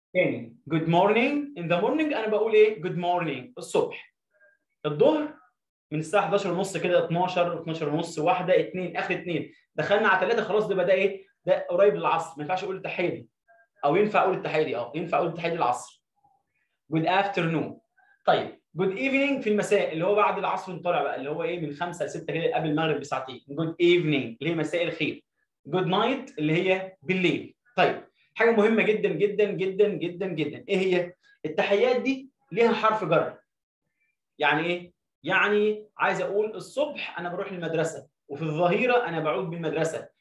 تاني good morning in the morning انا بقول ايه good morning الصبح الظهر من الساعه 11 ونص كده 12 12 ونص واحده اثنين اخر اثنين دخلنا على ثلاثه خلاص ده بدا ايه ده قريب للعصر ما ينفعش اقول التحيه دي او ينفع اقول التحيه دي اه ينفع اقول التحيه دي العصر good afternoon طيب جود ايفنينج في المساء اللي هو بعد العصر طالع بقى اللي هو ايه من 5 ل 6 كده قبل المغرب بساعتين جود ايفنينج اللي هي مساء الخير جود نايت اللي هي بالليل طيب حاجه مهمه جدا جدا جدا جدا جدا ايه هي التحيات دي ليها حرف جر يعني ايه يعني عايز اقول الصبح انا بروح المدرسه وفي الظهيره انا بعود بالمدرسه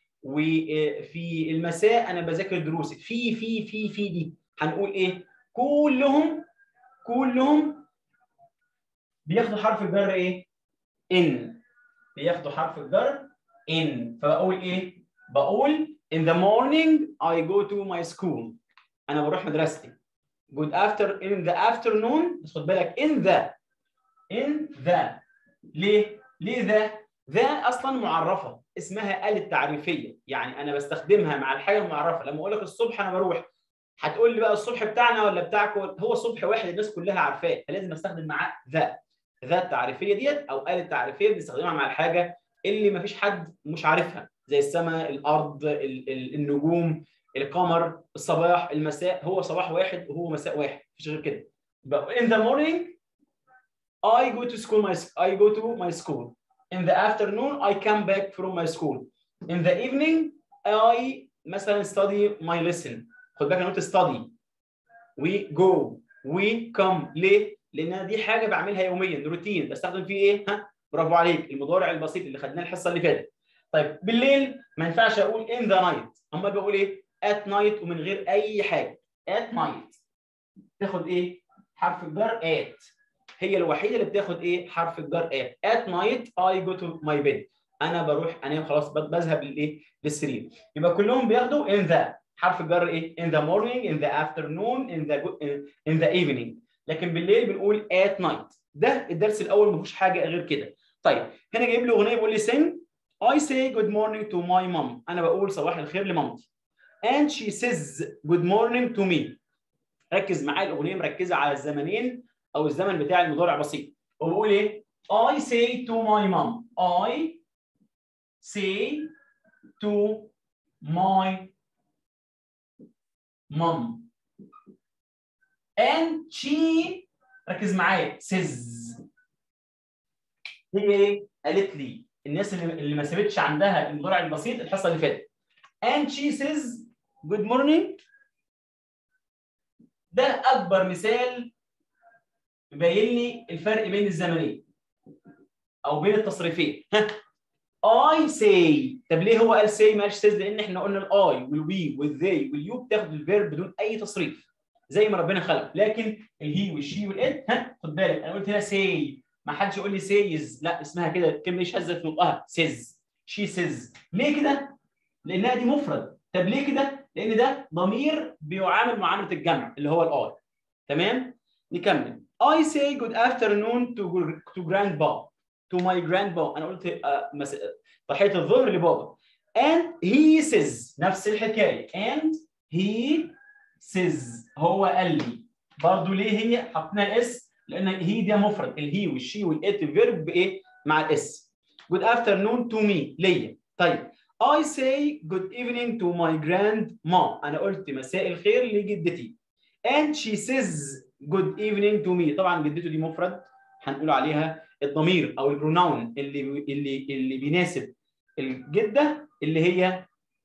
وفي المساء انا بذاكر دروسي في في في في دي هنقول ايه كلهم كلهم بياخدوا حرف الجر ايه ان بياخدوا حرف الجر ان فبقول ايه بقول in the morning I go to my school انا بروح مدرستي good after in the afternoon بس خد بالك in the in the ليه ليه ذا ذا اصلا معرفه اسمها آلة تعريفيه يعني انا بستخدمها مع الحاجه المعرفه لما اقول لك الصبح انا بروح هتقول لي بقى الصبح بتاعنا ولا بتاعكم هو الصبح واحد الناس كلها عارفاه فلازم استخدم معاه ذا ذا التعريفيه ديت او آلة تعريفيه بنستخدمها مع الحاجه اللي ما فيش حد مش عارفها زي السماء الارض ال- ال- النجوم القمر الصباح المساء هو صباح واحد وهو مساء واحد مفيش غير كده يبقى in the morning I go to school my I go to my school in the afternoon I come back from my school in the evening I مثلا study my lesson خد بالك انا قلت study we go we come ليه؟ لان دي حاجه بعملها يوميا روتين بستخدم فيه ايه؟ ها؟ برافو عليك المضارع البسيط اللي خدناه الحصه اللي فاتت. طيب بالليل ما ينفعش اقول in the night امال بقول ايه؟ at night ومن غير اي حاجه at night تاخد ايه؟ حرف الجر at هي الوحيده اللي بتاخد ايه؟ حرف الجر at at night I go to my bed انا بروح انام خلاص بذهب للايه؟ للسرير يبقى كلهم بياخدوا in the حرف الجر ايه؟ in the morning in the afternoon in the in the evening لكن بالليل بنقول at night ده الدرس الاول ما فيهوش حاجه غير كده طيب هنا جايب لي اغنيه بيقول لي sing I say good morning to my mom انا بقول صباح الخير لمامتي and she says good morning to me ركز معايا الاغنيه مركزه على الزمنين او الزمن بتاع المضارع بسيط وبقول ايه I say to my mom I say to my mom and she ركز معايا says هي ايه؟ قالت لي الناس اللي اللي ما سابتش عندها المضارع البسيط الحصه اللي فاتت and she says good morning ده اكبر مثال يبين لي الفرق بين الزمنين او بين التصريفين I say طب ليه هو قال say ما قالش says لان احنا قلنا الاي والوي والذي واليو بتاخد الفيرب بدون اي تصريف زي ما ربنا خلق لكن الهي والشي والات ها خد بالك انا قلت هنا say ما حدش يقول لي says لا اسمها كده الكلمه دي شاذه في نطقها says she says ليه كده؟ لانها دي مفرد طب ليه كده؟ لان ده ضمير بيعامل معامله الجمع اللي هو الاي تمام؟ نكمل I say good afternoon to to grandpa to my grandpa انا قلت آه مس... تحيه الظهر لبابا and he says نفس الحكايه and he says هو قال لي برضه ليه هي حطينا الاس لان هي دي مفرد الهي والشي والات فيرب بايه مع الاس good afternoon to me ليا طيب I say good evening to my grandma انا قلت مساء الخير لجدتي and she says good evening to me طبعا جدته دي مفرد هنقول عليها الضمير او البروناون اللي اللي اللي بيناسب الجده اللي هي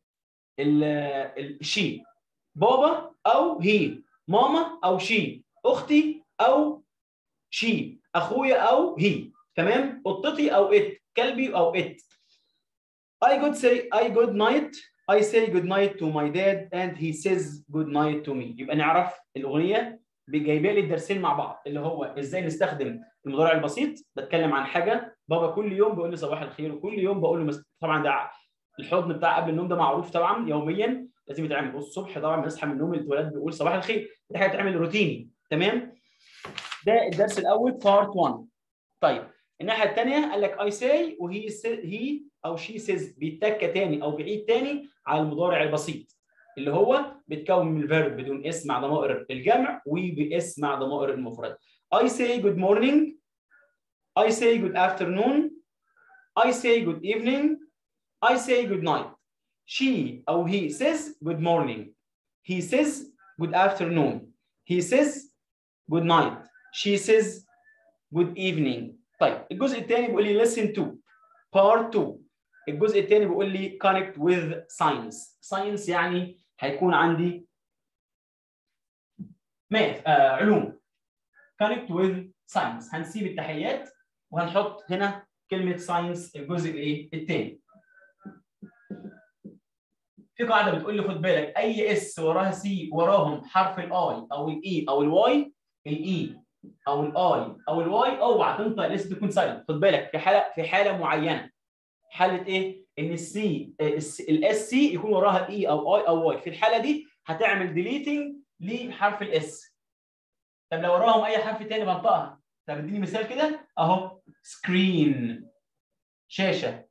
الشي بابا او هي ماما او شي اختي او شي اخويا او هي تمام قطتي او ات كلبي او ات I could say I good night I say good night to my dad and he says good night to me يبقى نعرف الاغنيه جايبه لي الدرسين مع بعض اللي هو ازاي نستخدم المضارع البسيط بتكلم عن حاجه بابا كل يوم بيقول لي صباح الخير وكل يوم بقول له مس... طبعا ده الحضن بتاع قبل النوم ده معروف طبعا يوميا لازم يتعمل الصبح طبعا بنصحى من النوم الولاد بيقول صباح الخير دي حاجه بتتعمل روتيني تمام ده الدرس الاول بارت 1 طيب الناحيه الثانيه قال لك اي ساي وهي هي او شي سيز بيتك تاني او بعيد تاني على المضارع البسيط اللي هو بيتكون من الفيرب بدون اس مع ضمائر الجمع وباس مع ضمائر المفرد I say good morning I say good afternoon I say good evening I say good night she أو he says good morning he says good afternoon he says good night she says good evening طيب الجزء الثاني بيقول لي listen to part 2 الجزء الثاني بيقول لي connect with science science يعني هيكون عندي ماث آه علوم connect with science هنسيب التحيات وهنحط هنا كلمة science الجزء الايه الثاني في قاعدة بتقول لي خد بالك أي اس وراها سي وراهم حرف الاي أو الاي أو الواي الاي أو الاي أو الواي اوعى تنطق الاس تكون سايلنت خد بالك في حالة في حالة معينة حالة إيه؟ إن السي الاس سي يكون وراها اي أو اي أو واي في الحالة دي هتعمل ديليتنج لحرف الاس طب لو وراهم أي حرف تاني بنطقها طب اديني مثال كده أهو سكرين شاشة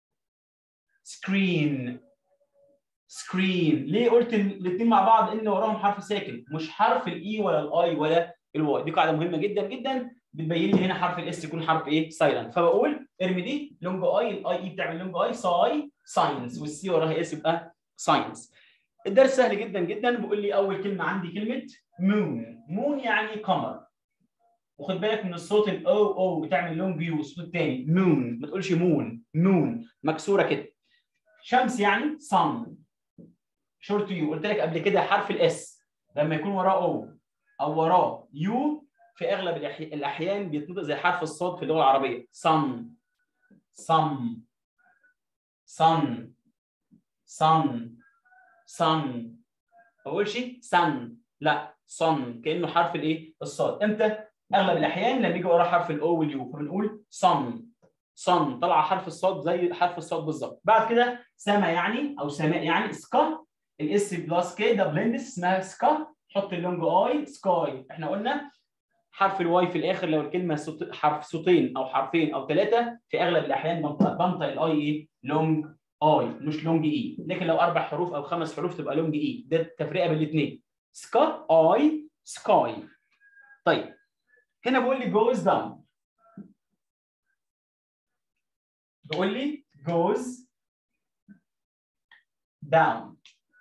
سكرين سكرين ليه قلت الاثنين مع بعض ان وراهم حرف ساكن مش حرف الاي ولا الاي ولا الواي دي قاعده مهمه جدا جدا بتبين لي هنا حرف الاس يكون حرف ايه سايلنت فبقول ارمي دي لونج اي الاي اي بتعمل لونج اي ساي ساينس والسي وراها اس يبقى ساينس الدرس سهل جدا جدا بيقول لي اول كلمه عندي كلمه مون مون يعني قمر وخد بالك من الصوت الاو او بتعمل لونج يو الصوت الثاني مون ما تقولش مون مون مكسوره كده شمس يعني صن شورت يو قلت لك قبل كده حرف الاس لما يكون وراه او او وراه يو في اغلب الاحيان بيتنطق زي حرف الصاد في اللغه العربيه صن صم صن صن صن ما بقولش سن لا صن كانه حرف الايه الصاد امتى اغلب الاحيان لما يجي وراه حرف الاو واليو فبنقول صن صن طلع حرف الصاد زي حرف الصاد بالظبط بعد كده سما يعني او سماء يعني سكا الاس بلس كي ده بلندس اسمها سكا حط اللونج اي سكاي احنا قلنا حرف الواي في الاخر لو الكلمه صوت حرف صوتين او حرفين او ثلاثه في اغلب الاحيان بنطق بنطق الاي ايه لونج اي مش لونج اي لكن لو اربع حروف او خمس حروف تبقى لونج اي ده التفرقه بين الاثنين سكا اي سكاي طيب هنا بيقول لي goes down بيقول لي goes down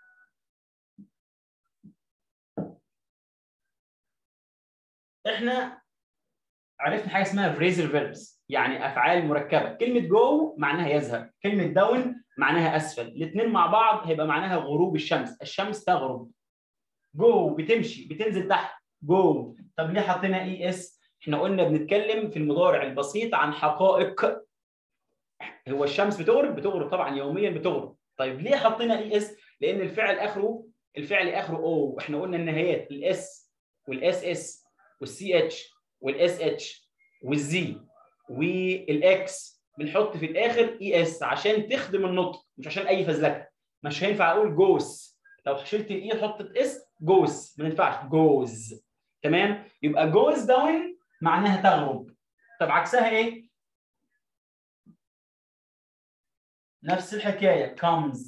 احنا عرفنا حاجه اسمها phrasal verbs يعني افعال مركبه كلمه جو معناها يذهب كلمه داون معناها اسفل الاثنين مع بعض هيبقى معناها غروب الشمس الشمس تغرب جو بتمشي بتنزل تحت جو طب ليه حطينا اي اس احنا قلنا بنتكلم في المضارع البسيط عن حقائق هو الشمس بتغرب بتغرب طبعا يوميا بتغرب طيب ليه حطينا اي اس لان الفعل اخره الفعل اخره او احنا قلنا النهايات الاس والاس اس والسي اتش والاس اتش والزي والاكس بنحط في الاخر اي اس عشان تخدم النطق مش عشان اي فزلكه مش هينفع اقول جوس لو شلت الاي حطت اس جوس ما ينفعش جوز تمام يبقى جوز داون معناها تغرب طب عكسها ايه نفس الحكايه comes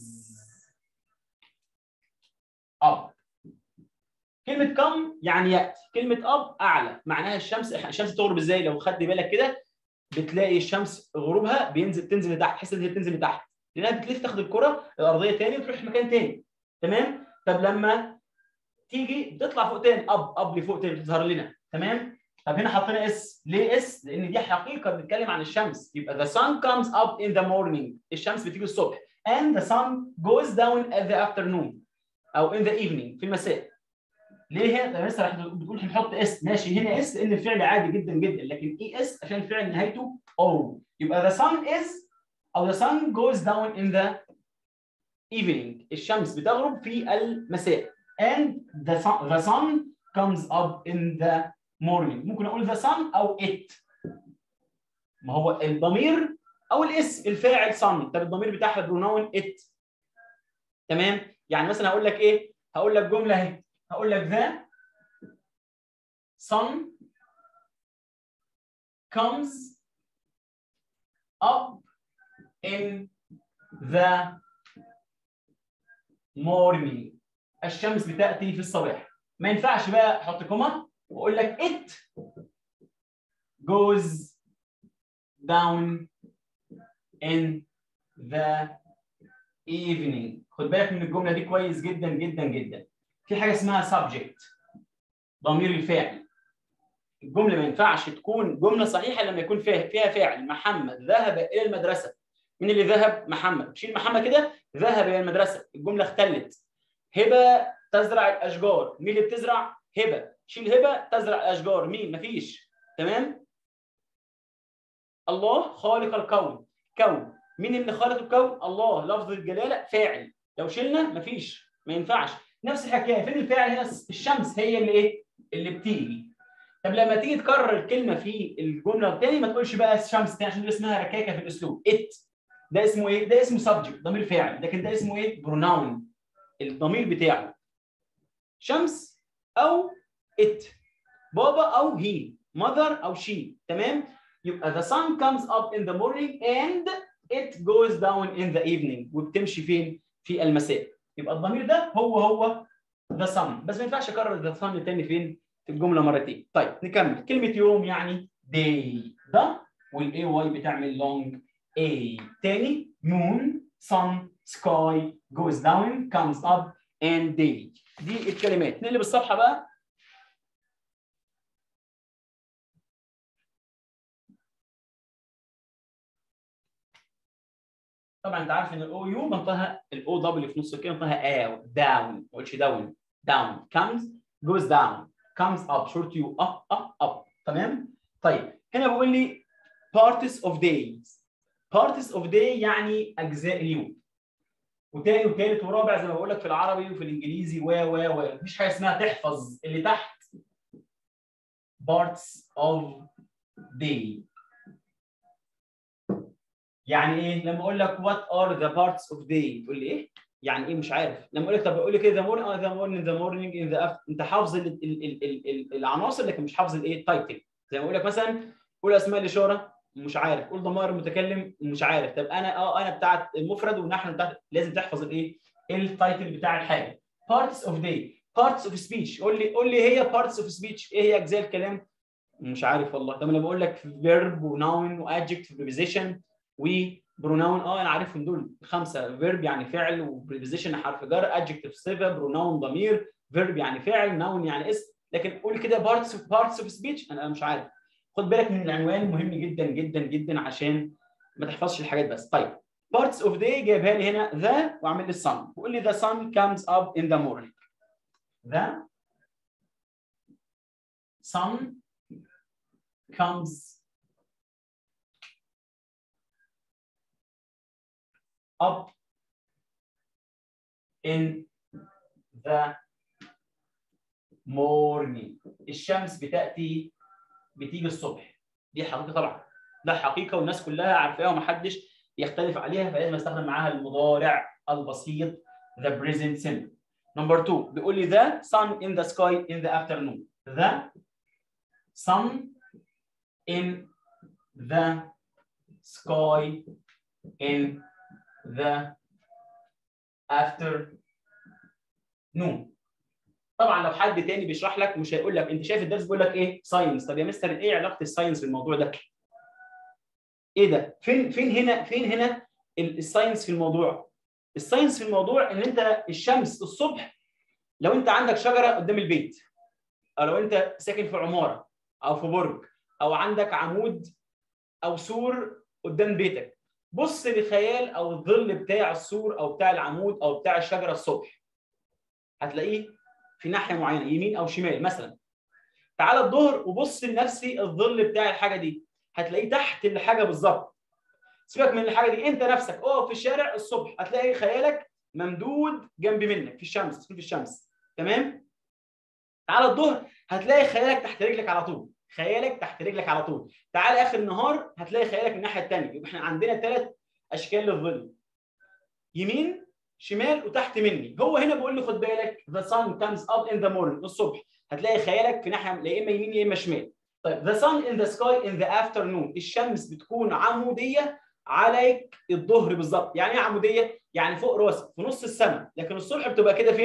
up كلمه كم يعني ياتي كلمه اب اعلى معناها الشمس الشمس تغرب ازاي لو خدت بالك كده بتلاقي الشمس غروبها بينزل تنزل لتحت تحس ان هي بتنزل لتحت لانها بتلف تاخد الكره الارضيه تاني وتروح مكان تاني تمام طب لما تيجي بتطلع فوق تاني اب اب لفوق تاني بتظهر لنا تمام طب هنا حطينا اس ليه اس لان دي حقيقه بنتكلم عن الشمس يبقى the sun comes up in the morning الشمس بتيجي الصبح and the sun goes down at the afternoon او in the evening في المساء ليه هنا لسه راح بتقول هنحط اس ماشي هنا اس لان الفعل عادي جدا جدا لكن اي اس عشان الفعل نهايته او يبقى the sun is او the sun goes down in the evening الشمس بتغرب في المساء and the sun, the sun comes up in the morning ممكن اقول the sun او it ما هو الضمير او الاسم الفاعل sun طب الضمير بتاعها برونون it تمام يعني مثلا هقول لك ايه هقول لك جمله اهي هقول لك the sun comes up in the morning الشمس بتاتي في الصباح ما ينفعش بقى احط كوما واقول لك it goes down in the evening خد بالك من الجمله دي كويس جدا جدا جدا في حاجه اسمها subject ضمير الفاعل الجمله ما ينفعش تكون جمله صحيحه لما يكون فيها فيها فاعل محمد ذهب الى المدرسه مين اللي ذهب محمد شيل محمد كده ذهب الى المدرسه الجمله اختلت هبه تزرع الاشجار مين اللي بتزرع هبه شيل هبه تزرع الاشجار مين مفيش تمام الله خالق الكون كون مين اللي خالق الكون الله لفظ الجلاله فاعل لو شلنا مفيش ما ينفعش نفس الحكايه فين الفاعل هنا الشمس هي اللي ايه اللي بتيجي طب لما تيجي تكرر الكلمه في الجمله الثانيه ما تقولش بقى الشمس تاني عشان دي اسمها ركاكه في الاسلوب ات ده اسمه ايه ده اسمه سبجكت ضمير فاعل لكن ده اسمه ايه بروناون الضمير بتاعه شمس او ات بابا او هي mother او she تمام يبقى the sun comes up in the morning and it goes down in the evening وبتمشي فين في المساء يبقى الضمير ده هو هو the sun بس ما ينفعش اكرر the sun تاني فين في الجمله مرتين طيب نكمل كلمه يوم يعني day ده والاي واي بتعمل long a تاني moon sun sky goes down comes up and day دي الكلمات نقلب الصفحه بقى طبعا انت عارف ان الاو يو منطقها الاو دبليو في نص الكلمه منطقها او داون ما قلتش داون داون comes goes down comes up short you up up up تمام طيب هنا بيقول لي parts of days parts of day يعني اجزاء اليوم وتاني وتالت ورابع زي ما بقول لك في العربي وفي الانجليزي و و و مفيش حاجه اسمها تحفظ اللي تحت parts of day يعني ايه لما اقول لك what are the parts of day تقول لي ايه يعني ايه مش عارف لما اقول لك طب اقول لي كده the morning اه the morning the morning in the afternoon انت حافظ ال ال ال ال ال العناصر لكن مش حافظ الايه التايتل زي ما اقول لك مثلا قول اسماء الاشاره مش عارف قول ضمائر المتكلم مش عارف طب انا اه انا بتاعت المفرد ونحن بتاعت لازم تحفظ الايه التايتل بتاع الحاجه parts of day parts of speech قول لي قول لي هي parts of speech ايه هي اجزاء الكلام مش عارف والله طب انا بقول لك verb وناون وادجكتيف preposition وبروناون اه انا عارفهم دول خمسه فيرب يعني فعل وبريبوزيشن حرف جر ادجكتيف صفه بروناون ضمير فيرب يعني فعل ناون يعني اسم لكن قول كده بارتس بارتس اوف سبيتش انا مش عارف خد بالك من العنوان مهم جدا جدا جدا عشان ما تحفظش الحاجات بس طيب بارتس اوف داي جايبها لي هنا ذا واعمل لي الصن وقول لي the sun comes up in the morning the sun comes up in the morning الشمس بتأتي بتيجي الصبح دي حقيقة طبعا ده حقيقة والناس كلها عارفاها ومحدش يختلف عليها فلازم استخدم معاها المضارع البسيط the present simple number two بيقول لي the sun in the sky in the afternoon the sun in the sky in the afternoon طبعا لو حد تاني بيشرح لك مش هيقول لك انت شايف الدرس بيقول لك ايه ساينس طب يا مستر ايه علاقه الساينس بالموضوع ده ايه ده فين فين هنا فين هنا الساينس في الموضوع الساينس في الموضوع ان انت الشمس الصبح لو انت عندك شجره قدام البيت او لو انت ساكن في عماره او في برج او عندك عمود او سور قدام بيتك بص لخيال او الظل بتاع السور او بتاع العمود او بتاع الشجره الصبح هتلاقيه في ناحيه معينه يمين او شمال مثلا تعالى الظهر وبص لنفس الظل بتاع الحاجه دي هتلاقيه تحت الحاجه بالظبط سيبك من الحاجه دي انت نفسك اقف في الشارع الصبح هتلاقي خيالك ممدود جنب منك في الشمس في الشمس تمام تعالى الظهر هتلاقي خيالك تحت رجلك على طول خيالك تحت رجلك على طول تعالى اخر النهار هتلاقي خيالك من الناحيه الثانيه يبقى احنا عندنا ثلاث اشكال للظل يمين شمال وتحت مني هو هنا بيقول لي خد بالك the sun comes up in the morning الصبح هتلاقي خيالك في ناحيه يا اما يمين يا اما شمال طيب the sun in the sky in the afternoon الشمس بتكون عموديه عليك الظهر بالظبط يعني ايه عموديه يعني فوق راسك في نص السماء لكن الصبح بتبقى كده فين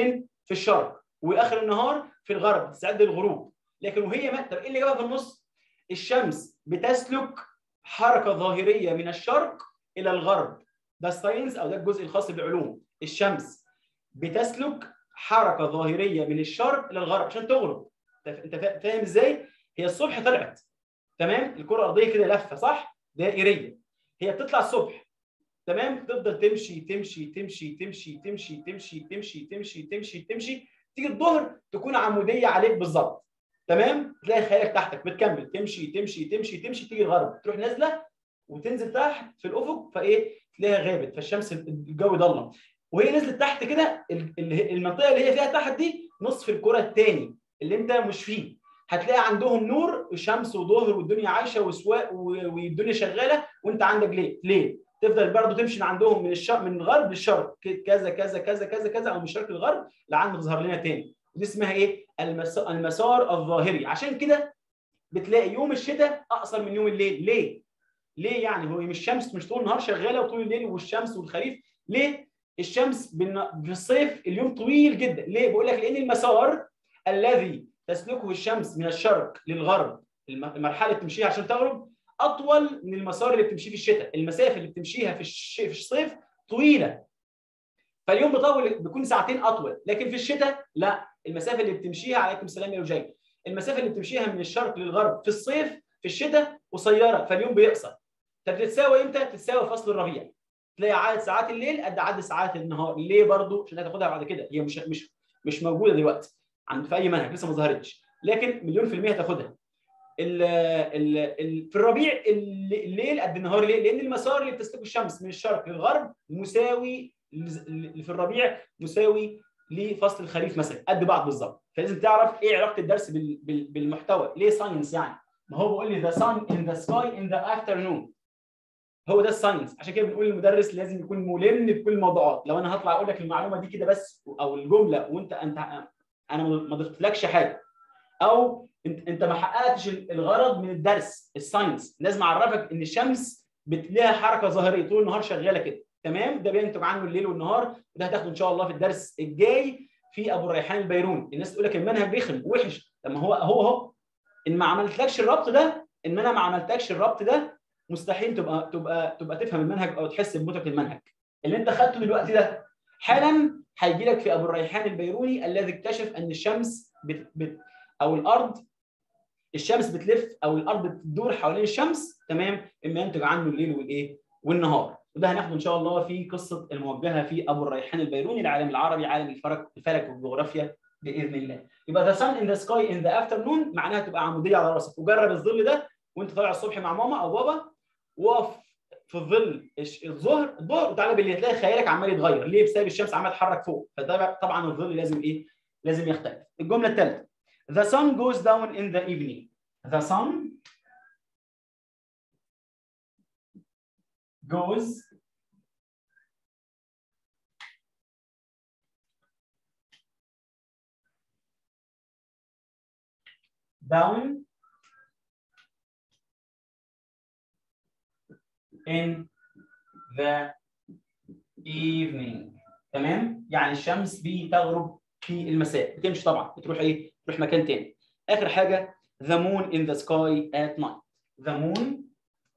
في الشرق واخر النهار في الغرب تستعد للغروب لكن وهي ما طب ايه اللي جابها في النص الشمس بتسلك حركه ظاهريه من الشرق الى الغرب ده الساينس او ده الجزء الخاص بالعلوم الشمس بتسلك حركه ظاهريه من الشرق الى الغرب عشان تغرب انت فاهم ازاي هي الصبح طلعت تمام الكره الارضيه كده لفه صح دائريه هي بتطلع الصبح تمام تفضل تمشي تمشي تمشي تمشي تمشي تمشي تمشي تمشي تمشي تمشي تيجي الظهر تكون عموديه عليك بالظبط تمام تلاقي خيالك تحتك بتكمل تمشي تمشي تمشي تمشي تيجي الغرب تروح نازله وتنزل تحت في الافق فايه تلاقيها غابت فالشمس الجو ضلم وهي نزلت تحت كده المنطقه اللي هي فيها تحت دي نصف الكره الثاني اللي انت مش فيه هتلاقي عندهم نور شمس وظهر والدنيا عايشه وسواق والدنيا شغاله وانت عندك ليه؟ ليه؟ تفضل برضه تمشي من عندهم من الشرق من الغرب للشرق كذا كذا كذا كذا كذا او من الشرق للغرب لعند ما تظهر لنا تاني ودي اسمها ايه؟ المسار الظاهري عشان كده بتلاقي يوم الشتاء اقصر من يوم الليل ليه؟ ليه يعني هو مش الشمس مش طول النهار شغاله وطول الليل والشمس والخريف ليه؟ الشمس في الصيف اليوم طويل جدا ليه؟ بقول لك لان المسار الذي تسلكه الشمس من الشرق للغرب المرحله اللي تمشيها عشان تغرب اطول من المسار اللي بتمشيه في الشتاء المسافه اللي بتمشيها في الش... في الصيف طويله فاليوم بيطول بيكون ساعتين اطول لكن في الشتاء لا المسافه اللي بتمشيها عليكم السلام يا وجاي المسافه اللي بتمشيها من الشرق للغرب في الصيف في الشتاء قصيره فاليوم بيقصر طب بتتساوي امتى بتتساوي فصل الربيع تلاقي عدد ساعات الليل قد عدد ساعات النهار ليه برضو عشان هتاخدها بعد كده هي مش مش مش موجوده دلوقتي عند في اي منهج لسه ما ظهرتش لكن مليون في المية هتاخدها ال ال ال في الربيع الليل قد النهار ليه؟ لان المسار اللي بتسلكه الشمس من الشرق للغرب مساوي في الربيع مساوي لفصل الخريف مثلا قد بعض بالظبط فلازم تعرف ايه علاقه الدرس بالمحتوى ليه ساينس يعني ما هو بيقول لي the sun in the sky in the afternoon هو ده الساينس عشان كده بنقول للمدرس لازم يكون ملم بكل الموضوعات لو انا هطلع اقول لك المعلومه دي كده بس او الجمله وانت انت انا ما ضفتلكش حاجه او انت انت ما حققتش الغرض من الدرس الساينس لازم اعرفك ان الشمس لها حركه ظاهريه طول النهار شغاله كده تمام ده بينتج عنه الليل والنهار وده هتاخده ان شاء الله في الدرس الجاي في ابو الريحان البيروني الناس تقول لك المنهج رخم وحش طب ما هو هو اهو ان ما عملتلكش الربط ده ان انا ما عملتكش الربط ده مستحيل تبقى تبقى تبقى تفهم المنهج او تحس بمتعه المنهج اللي انت خدته دلوقتي ده حالا هيجي لك في ابو الريحان البيروني الذي اكتشف ان الشمس بت بت او الارض الشمس بتلف او الارض بتدور حوالين الشمس تمام اما ينتج عنه الليل والايه والنهار وده هناخده ان شاء الله في قصه الموجهه في ابو الريحان البيروني العالم العربي عالم الفلك الفلك والجغرافيا باذن الله يبقى the sun in the sky in the afternoon معناها تبقى عموديه على راسك وجرب الظل ده وانت طالع الصبح مع ماما او بابا وقف في الظل الظهر الظهر وتعالى بالليل تلاقي خيالك عمال يتغير ليه بسبب الشمس عمال تتحرك فوق فطبعا الظل لازم ايه لازم يختلف الجمله الثالثه The sun goes down in the evening. The sun goes down in the evening تمام يعني الشمس بتغرب في المساء بتمشي طبعا بتروح ايه تروح مكان تاني اخر حاجه the moon in the sky at night the moon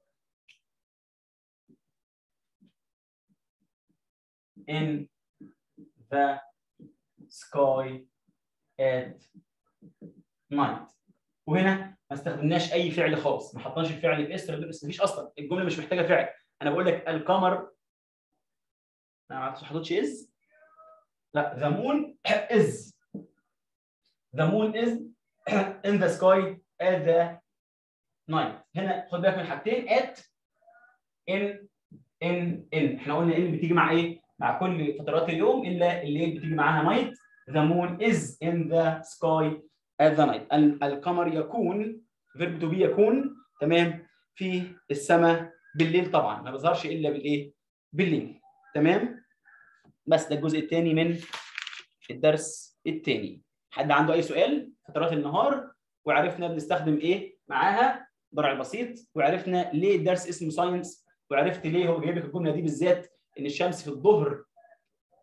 in the sky at night وهنا ما استخدمناش اي فعل خالص ما حطناش الفعل باسم ما فيش اصلا الجمله مش محتاجه فعل انا بقول لك القمر ما حطيتش از لا the moon is the moon is in the sky at the night هنا خد بالك من حاجتين at in in in احنا قلنا ان بتيجي مع ايه؟ مع كل فترات اليوم الا الليل بتيجي معاها night the moon is in the sky at the night القمر يكون verb to be يكون تمام في السماء بالليل طبعا ما بيظهرش الا بالايه؟ بالليل تمام؟ بس ده الجزء الثاني من الدرس الثاني حد عنده اي سؤال فترات النهار وعرفنا بنستخدم ايه معاها ضرع البسيط وعرفنا ليه الدرس اسمه ساينس وعرفت ليه هو جايب لك الجمله دي بالذات ان الشمس في الظهر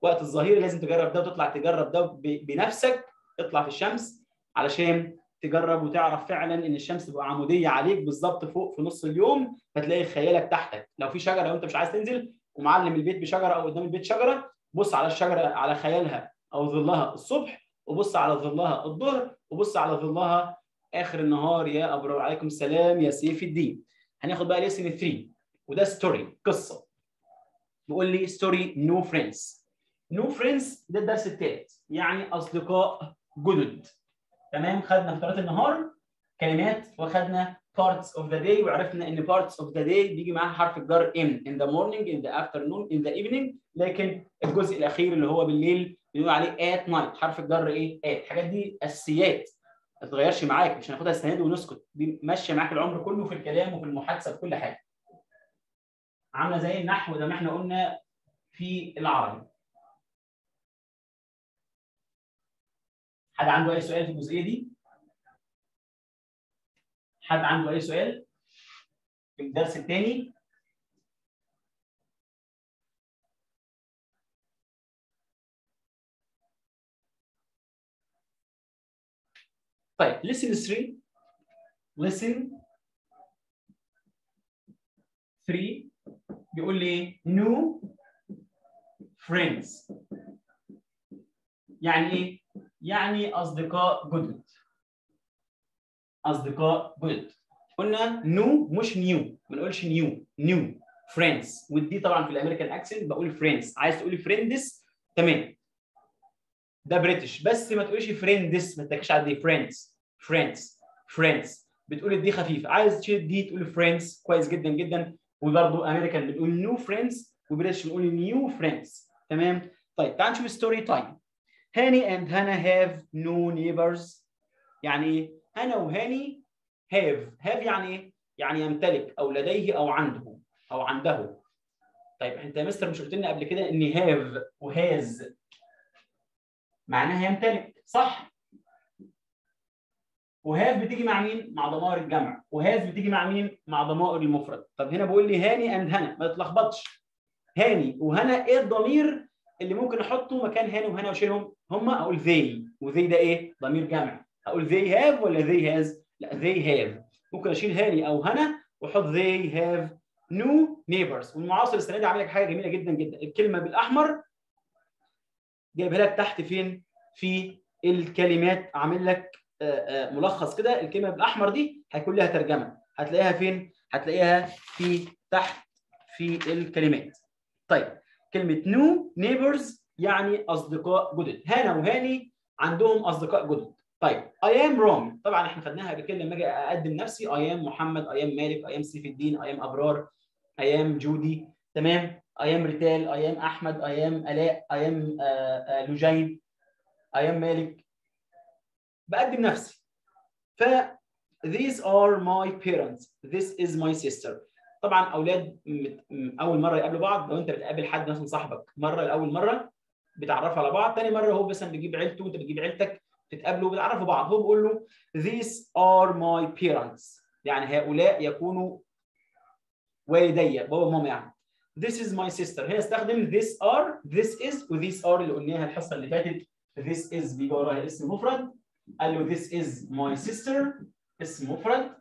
وقت الظهيره لازم تجرب ده وتطلع تجرب ده بنفسك اطلع في الشمس علشان تجرب وتعرف فعلا ان الشمس تبقى عموديه عليك بالظبط فوق في نص اليوم فتلاقي خيالك تحتك لو في شجره وانت مش عايز تنزل ومعلم البيت بشجره او قدام البيت شجره بص على الشجره على خيالها او ظلها الصبح وبص على ظلها الظهر وبص على ظلها اخر النهار يا ابرار عليكم السلام يا سيف الدين هناخد بقى ليسن 3 وده ستوري قصه بيقول لي ستوري نو فريندز نو فريندز ده الدرس الثالث يعني اصدقاء جدد تمام خدنا في ثلاث النهار كلمات وخدنا parts of the day وعرفنا ان parts of the day بيجي معاها حرف الجر in in the morning in the afternoon in the evening لكن الجزء الاخير اللي هو بالليل بنقول عليه at night حرف الجر ايه at الحاجات دي اساسيات ما تتغيرش معاك مش هناخدها السنه دي ونسكت دي ماشيه معاك العمر كله في الكلام وفي المحادثه في كل حاجه عامله زي النحو زي ما احنا قلنا في العربي حد عنده اي سؤال في الجزئيه دي حد عنده اي سؤال في الدرس الثاني طيب listen 3 listen 3 بيقول لي new friends يعني ايه؟ يعني اصدقاء جدد اصدقاء جدد قلنا نو مش نيو ما نقولش نيو نيو فريندز ودي طبعا في الامريكان اكسنت بقول فريندز عايز تقولي فريندز تمام ده بريتش بس ما تقوليش فريندز ما تتكش على دي فريندز فريندز فريندز بتقول دي خفيفه عايز تشيل دي تقول فريندز كويس جدا جدا وبرضه امريكان بنقول نيو فريندز وبريتش بنقول نيو فريندز تمام طيب تعال نشوف ستوري تايم هاني اند هانا هاف نو نيبرز يعني ايه هانا وهاني هاف هاف يعني ايه يعني يمتلك او لديه او عنده او عنده طيب انت يا مستر مش قلت لنا قبل كده ان هاف وهاز معناها يمتلك صح وهاف بتيجي مع مين مع ضمائر الجمع وهاز بتيجي مع مين مع ضمائر المفرد طب هنا بقول لي هاني اند هنا ما تتلخبطش هاني وهنا ايه الضمير اللي ممكن احطه مكان هاني وهنا واشيلهم هم اقول they وذي ده ايه ضمير جمع اقول they have ولا they has لا they have ممكن اشيل هاني او هنا واحط they have new neighbors والمعاصر السنه دي عامل لك حاجه جميله جدا جدا الكلمه بالاحمر جايبها لك تحت فين في الكلمات عامل لك ملخص كده الكلمه بالاحمر دي هيكون لها ترجمه هتلاقيها فين هتلاقيها في تحت في الكلمات طيب كلمه نو نيبرز يعني اصدقاء جدد هانا وهاني عندهم اصدقاء جدد طيب اي ام رومي طبعا احنا خدناها قبل كده لما اجي اقدم نفسي اي ام محمد اي ام مالك اي ام سيف الدين اي ام ابرار اي ام جودي تمام اي ام ريتال اي ام احمد اي ام الاء اي ام لوجين اي ام مالك بقدم نفسي ف these are my parents this is my sister طبعا اولاد اول مره يقابلوا بعض لو انت بتقابل حد مثلا صاحبك مره لاول مره بتعرفوا على بعض ثاني مره هو مثلا بيجيب عيلته وانت بتجيب عيلتك تتقابلوا بتعرفوا بعض هو بيقول له these are my parents يعني هؤلاء يكونوا والدي بابا وماما يعني this is my sister هنا استخدم this are this is و this are اللي قلناها الحصه اللي فاتت this is بيجي وراها اسم مفرد قال له this is my sister اسم مفرد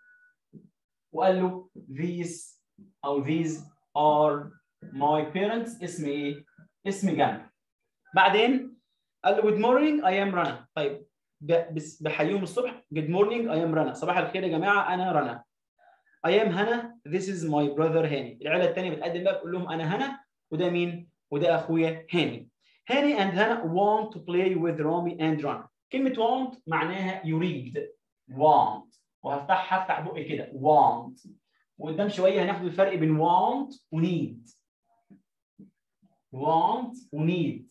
وقال له these او these are my parents اسم ايه؟ اسم جمع. بعدين قال له good morning I am رنا. طيب بحييهم الصبح good morning I am رنا. صباح الخير يا جماعه انا رنا. I am هنا this is my brother هاني. العيله الثانيه بتقدم بقى بتقول لهم انا هنا وده مين؟ وده اخويا هاني. هاني and هنا want to play with رامي and رنا. كلمه want معناها يريد. want وهفتح هفتح بقي كده want وقدام شويه هناخد الفرق بين want و need want و need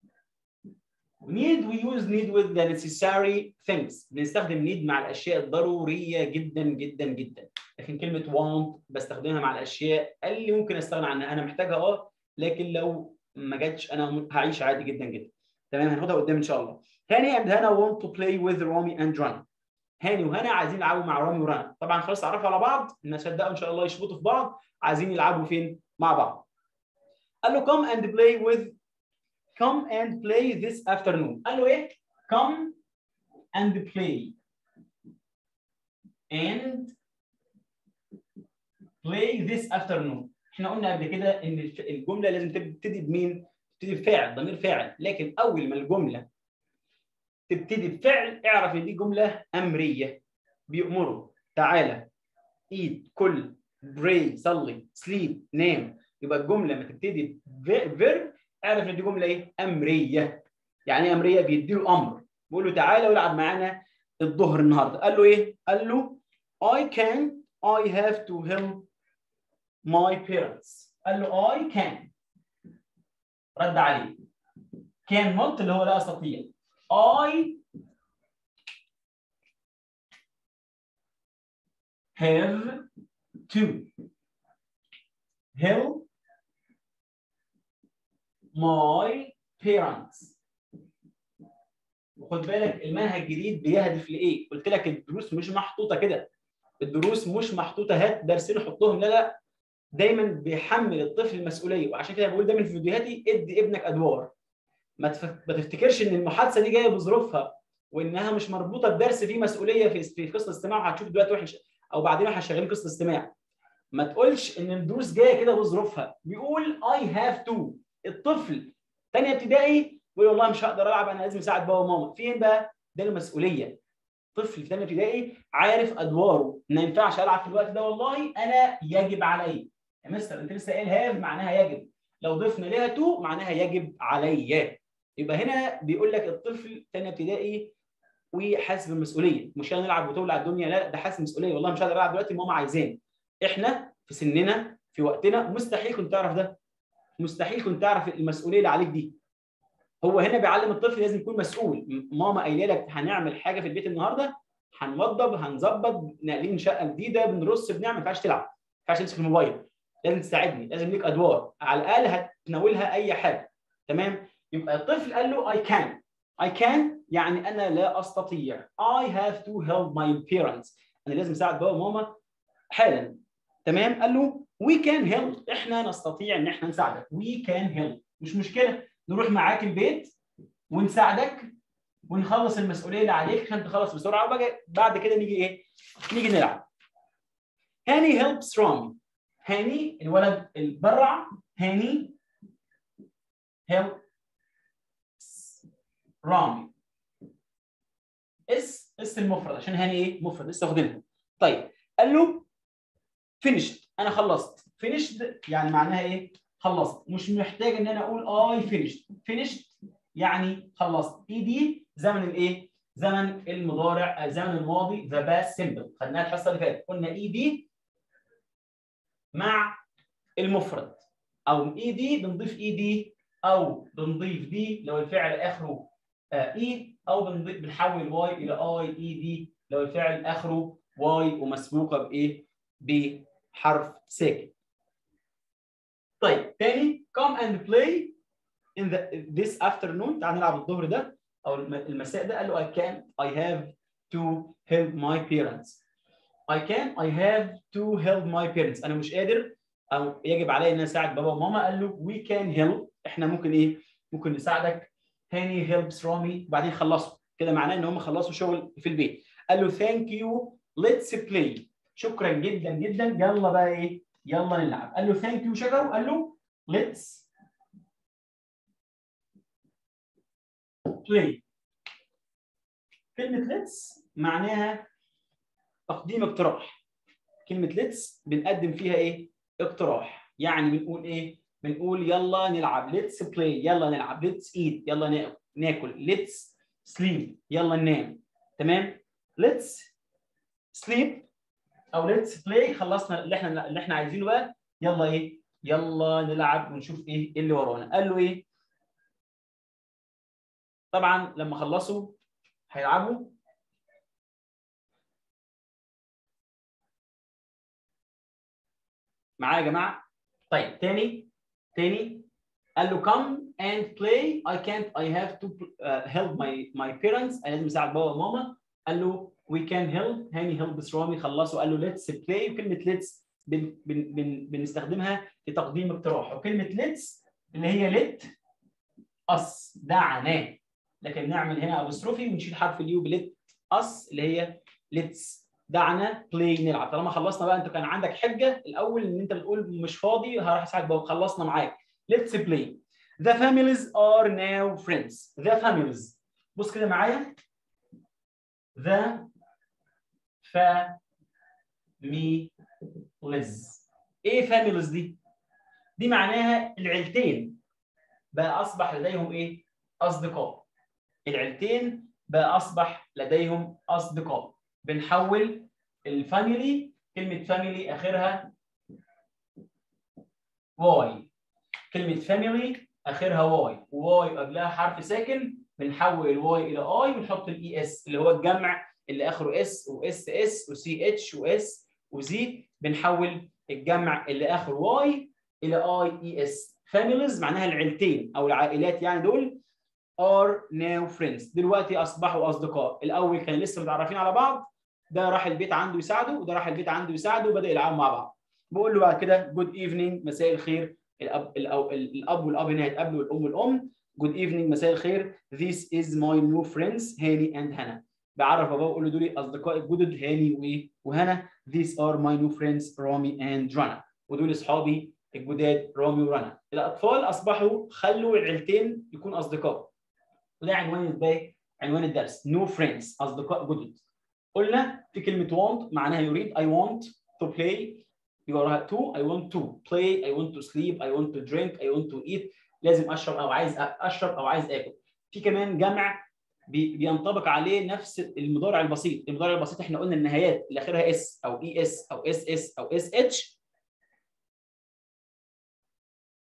need we use need with the necessary things بنستخدم need مع الاشياء الضروريه جدا جدا جدا لكن كلمه want بستخدمها مع الاشياء اللي ممكن استغنى عنها انا محتاجها اه لكن لو ما جاتش انا هعيش عادي جدا جدا تمام هناخدها قدام ان شاء الله هاني and هنا want to play with رامي and رنا هاني وهنا عايزين يلعبوا مع رامي ورنا طبعا خلاص اتعرفوا على بعض ما صدقوا ان شاء الله يشبطوا في بعض عايزين يلعبوا فين مع بعض قال له come and play with come and play this afternoon قال له ايه come and play and play this afternoon احنا قلنا قبل كده ان الف- الجمله لازم تبتدي بمين تبتدي بفعل ضمير فاعل لكن اول ما الجمله تبتدي بفعل اعرف ان دي جمله امريه بيأمره تعالى eat كل pray صلي sleep نام يبقى الجمله لما تبتدي فيرب اعرف ان دي جمله ايه امريه يعني ايه امريه بيديله امر بيقول له تعالى والعب معانا الظهر النهارده قال له ايه قال له I can I have to help my parents قال له I can رد عليه can not اللي هو لا استطيع I have to help my parents وخد بالك المنهج الجديد بيهدف لايه؟ قلت لك الدروس مش محطوطه كده الدروس مش محطوطه هات درسين حطهم لا لا دايما بيحمل الطفل المسؤوليه وعشان كده بقول دايما في فيديوهاتي ادي ابنك ادوار ما تف- ما تفتكرش ان المحادثه دي جايه بظروفها وانها مش مربوطه بدرس فيه مسؤوليه في في قصه استماع هتشوف دلوقتي واحد ش- او بعدين واحد شغالين قصه استماع ما تقولش ان الدروس جايه كده بظروفها بيقول اي هاف تو الطفل ثانيه ابتدائي بيقول والله مش هقدر العب انا لازم اساعد بابا وماما فين بقى ده المسؤوليه طفل في ثانيه ابتدائي عارف ادواره ما ينفعش العب في الوقت ده والله انا يجب علي يا مستر انت لسه قايل هاف معناها يجب لو ضفنا ليها تو معناها يجب عليا يبقى هنا بيقول لك الطفل ثانيه ابتدائي وحاسس بالمسؤوليه مش انا نلعب وتولع الدنيا لا ده حاسس بالمسؤوليه والله مش هقدر العب دلوقتي ماما عايزاني احنا في سننا في وقتنا مستحيل كنت تعرف ده مستحيل كنت تعرف المسؤوليه اللي عليك دي هو هنا بيعلم الطفل لازم يكون مسؤول م- ماما قايله لك هنعمل حاجه في البيت النهارده هنوضب هنظبط ناقلين شقه جديده بنرص بنعمل ما ينفعش تلعب ما ينفعش تمسك الموبايل لازم تساعدني لازم ليك ادوار على الاقل هتناولها اي حاجه تمام يبقى الطفل قال له I can I can يعني انا لا استطيع I have to help my parents انا لازم اساعد بابا وماما حالا تمام قال له we can help احنا نستطيع ان احنا نساعدك we can help مش مشكله نروح معاك البيت ونساعدك ونخلص المسؤوليه اللي عليك عشان تخلص بسرعه وبعد بعد كده نيجي ايه نيجي نلعب هاني helps رامي هاني الولد البرع هاني helps رامي اس اس المفرد عشان هاني ايه مفرد لسه واخدينها طيب قال له finished انا خلصت finished يعني معناها ايه خلصت مش محتاج ان انا اقول اي finished finished يعني خلصت اي دي زمن الايه زمن المضارع آه، زمن الماضي ذا باست سيمبل خدناها الحصه اللي فاتت قلنا اي دي مع المفرد او اي دي بنضيف اي دي او بنضيف دي لو الفعل اخره اي او بنضيف بنحول واي الى اي اي دي لو الفعل اخره واي ومسبوقه بايه بحرف ساكن طيب تاني come and play in the this afternoon تعال نلعب الظهر ده او الم- المساء ده قال له I can I have to help my parents I can I have to help my parents انا مش قادر او يجب علي ان أنا اساعد بابا وماما قال له we can help احنا ممكن ايه ممكن نساعدك هاني helps رامي بعدين خلصوا كده معناه ان هم خلصوا شغل في البيت قال له thank you let's play شكرا جدا جدا يلا بقى ايه يلا نلعب قال له thank you شكره قال له let's play كلمة let's معناها تقديم اقتراح كلمة let's بنقدم فيها ايه؟ اقتراح يعني بنقول ايه؟ بنقول يلا نلعب let's play يلا نلعب let's eat يلا نا- ناكل let's sleep يلا ننام تمام؟ let's sleep او let's play خلصنا اللي احنا اللي احنا عايزينه بقى يلا ايه؟ يلا نلعب ونشوف ايه اللي ورانا قال له ايه؟ طبعا لما خلصوا هيلعبوا معايا يا جماعه طيب تاني تاني قال له come and play I can't I have to uh, help my my parents انا لازم اساعد بابا وماما قال له we can help هاني help رامي خلصوا قال له let's play وكلمه let's بن بن بن بنستخدمها لتقديم اقتراح وكلمه let's اللي هي let us دعنا لكن نعمل هنا ابوستروفي ونشيل حرف اليو بليت us اللي هي let's دعنا بلاي نلعب طالما خلصنا بقى انت كان عندك حجه الاول ان انت بتقول مش فاضي هروح اساعدك بقى خلصنا معاك let's play the families are now friends the families بص كده معايا the families ايه families دي دي معناها العيلتين بقى اصبح لديهم ايه اصدقاء العيلتين بقى اصبح لديهم اصدقاء بنحول الفاميلي كلمه فاميلي اخرها واي كلمه فاميلي اخرها واي وواي قبلها حرف ساكن بنحول الواي الى اي ونحط الاي اس اللي هو الجمع اللي اخره اس واس اس وسي اتش واس وزي بنحول الجمع اللي اخره واي الى اي اي اس فاميليز معناها العيلتين او العائلات يعني دول are now friends دلوقتي اصبحوا اصدقاء الاول كانوا لسه متعرفين على بعض ده راح البيت عنده يساعده وده راح البيت عنده يساعده وبدا يلعبوا مع بعض بقول له بعد كده جود ايفنينج مساء الخير الاب الاب, الأب والاب هنا هيتقابلوا والام والام جود ايفنينج مساء الخير this is my new friends هاني اند هنا بعرف بابا واقول له دول اصدقائي الجدد هاني وايه وهنا these are my new friends رامي and رنا ودول اصحابي الجداد رامي ورنا الاطفال اصبحوا خلوا العيلتين يكون اصدقاء وده عنوان الباقي عنوان الدرس no friends اصدقاء جدد قلنا في كلمه want معناها يريد I want to play يبقى to I want to play I want to sleep I want to drink I want to eat لازم اشرب او عايز اشرب او عايز اكل في كمان جمع بينطبق عليه نفس المضارع البسيط المضارع البسيط احنا قلنا النهايات اللي اخرها اس او اي اس او اس اس او اس اتش